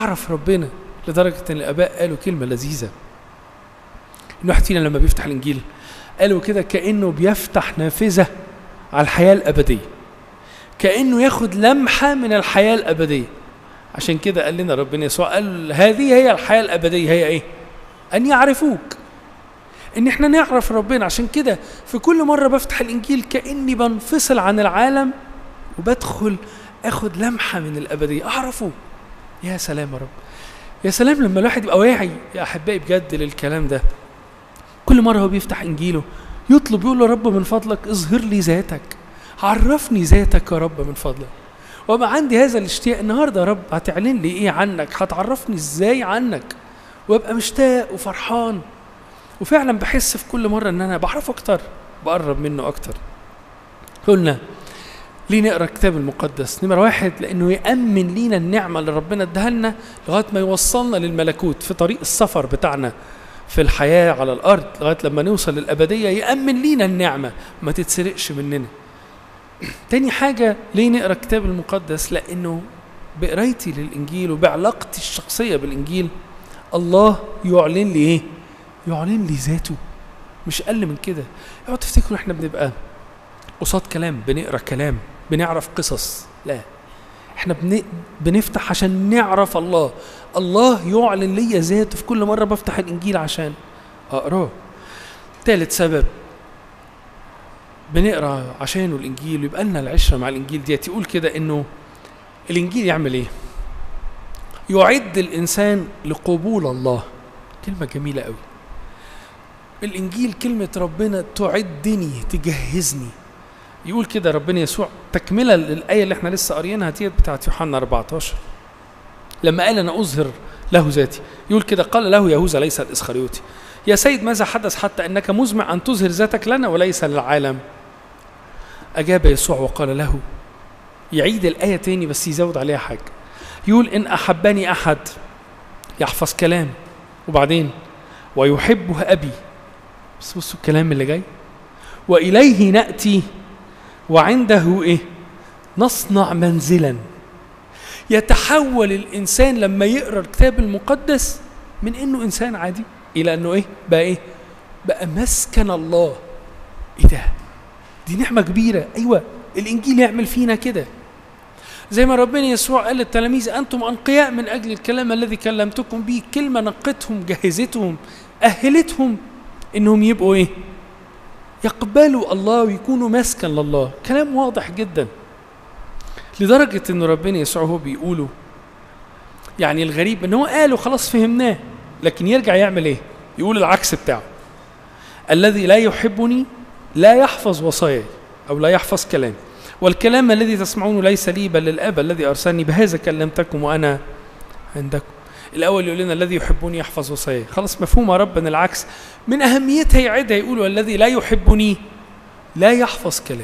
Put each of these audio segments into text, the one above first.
اعرف ربنا لدرجه ان الاباء قالوا كلمه لذيذه ان واحد فينا لما بيفتح الانجيل قالوا كده كانه بيفتح نافذه على الحياه الابديه كانه ياخد لمحه من الحياه الابديه عشان كده قال لنا ربنا يسوع قال هذه هي الحياه الابديه هي ايه ان يعرفوك ان احنا نعرف ربنا عشان كده في كل مره بفتح الانجيل كاني بنفصل عن العالم وبدخل اخد لمحه من الابديه اعرفه يا سلام يا رب يا سلام لما الواحد يبقى واعي يا احبائي بجد للكلام ده كل مره هو بيفتح انجيله يطلب يقول له رب من فضلك اظهر لي ذاتك عرفني ذاتك يا رب من فضلك وما عندي هذا الاشتياق النهارده يا رب هتعلن لي ايه عنك هتعرفني ازاي عنك وابقى مشتاق وفرحان وفعلا بحس في كل مره ان انا بعرفه اكتر بقرب منه اكتر قلنا ليه نقرا الكتاب المقدس نمرة واحد لانه يامن لينا النعمه اللي ربنا اداها لنا لغايه ما يوصلنا للملكوت في طريق السفر بتاعنا في الحياه على الارض لغايه لما نوصل للابديه يامن لينا النعمه ما تتسرقش مننا تاني حاجه ليه نقرا الكتاب المقدس لانه بقرايتي للانجيل وبعلاقتي الشخصيه بالانجيل الله يعلن لي ايه يعلن لي ذاته مش اقل من كده اوعوا تفتكروا احنا بنبقى قصاد كلام بنقرا كلام بنعرف قصص لا احنا بن... بنفتح عشان نعرف الله الله يعلن لي ذاته في كل مره بفتح الانجيل عشان اقراه ثالث سبب بنقرا عشانه الانجيل ويبقى لنا العشره مع الانجيل ديت يقول كده انه الانجيل يعمل ايه يعد الانسان لقبول الله كلمه جميله قوي الانجيل كلمه ربنا تعدني تجهزني يقول كده ربنا يسوع تكمله للايه اللي احنا لسه قاريينها ديت بتاعت يوحنا 14 لما قال انا اظهر له ذاتي يقول كده قال له يهوذا ليس الاسخريوطي يا سيد ماذا حدث حتى انك مزمع ان تظهر ذاتك لنا وليس للعالم اجاب يسوع وقال له يعيد الايه تاني بس يزود عليها حاجه يقول ان احبني احد يحفظ كلام وبعدين ويحبه ابي بس بصوا الكلام اللي جاي واليه ناتي وعنده ايه نصنع منزلا يتحول الانسان لما يقرا الكتاب المقدس من انه انسان عادي الى انه ايه بقى ايه بقى مسكن الله ايه ده دي نعمه كبيره ايوه الانجيل يعمل فينا كده زي ما ربنا يسوع قال للتلاميذ انتم انقياء من اجل الكلام الذي كلمتكم به كلمه نقتهم جهزتهم اهلتهم انهم يبقوا ايه يقبلوا الله ويكونوا مسكن لله كلام واضح جدا لدرجة ان ربنا يسوع هو بيقوله يعني الغريب ان هو قاله خلاص فهمناه لكن يرجع يعمل ايه يقول العكس بتاعه الذي لا يحبني لا يحفظ وصاياي او لا يحفظ كلامي والكلام الذي تسمعونه ليس لي بل للاب الذي ارسلني بهذا كلمتكم وانا عندكم الاول يقول لنا الذي يحبني يحفظ وصاياي خلاص مفهوم يا رب ان العكس من اهميتها يعيدها يقول والذي لا يحبني لا يحفظ كلام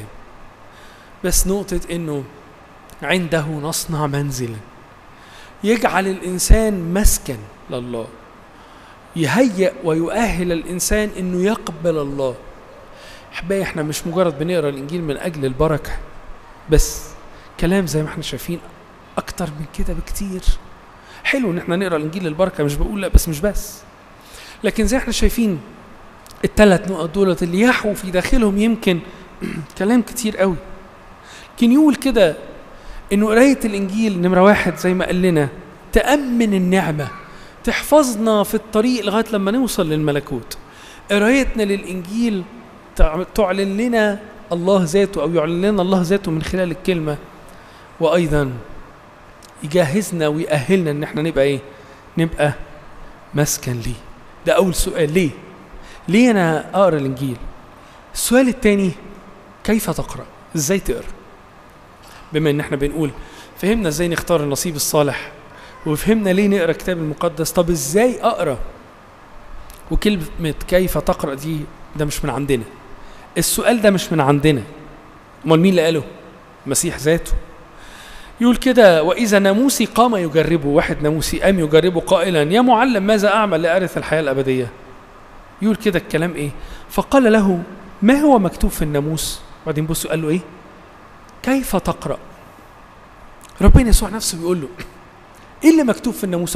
بس نقطه انه عنده نصنع منزلا يجعل الانسان مسكن لله يهيئ ويؤهل الانسان انه يقبل الله احبائي احنا مش مجرد بنقرا الانجيل من اجل البركه بس كلام زي ما احنا شايفين اكتر من كده بكتير حلو ان احنا نقرا الانجيل للبركه مش بقول لا بس مش بس لكن زي احنا شايفين الثلاث نقط دولت اللي يحووا في داخلهم يمكن كلام كتير قوي لكن يقول كده انه قرايه الانجيل نمره واحد زي ما قال لنا تامن النعمه تحفظنا في الطريق لغايه لما نوصل للملكوت قرايتنا للانجيل تعلن لنا الله ذاته او يعلن لنا الله ذاته من خلال الكلمه وايضا يجهزنا ويأهلنا ان احنا نبقى ايه نبقى مسكن ليه ده اول سؤال ليه ليه انا اقرا الانجيل السؤال الثاني كيف تقرا ازاي تقرا بما ان احنا بنقول فهمنا ازاي نختار النصيب الصالح وفهمنا ليه نقرا الكتاب المقدس طب ازاي اقرا وكلمه كيف تقرا دي ده مش من عندنا السؤال ده مش من عندنا امال مين اللي قاله المسيح ذاته يقول كده واذا ناموسي قام يجربه واحد ناموسي قام يجربه قائلا يا معلم ماذا اعمل لارث الحياه الابديه يقول كده الكلام ايه فقال له ما هو مكتوب في الناموس بعدين بصوا قال له ايه كيف تقرا ربنا يسوع نفسه بيقول له ايه اللي مكتوب في الناموس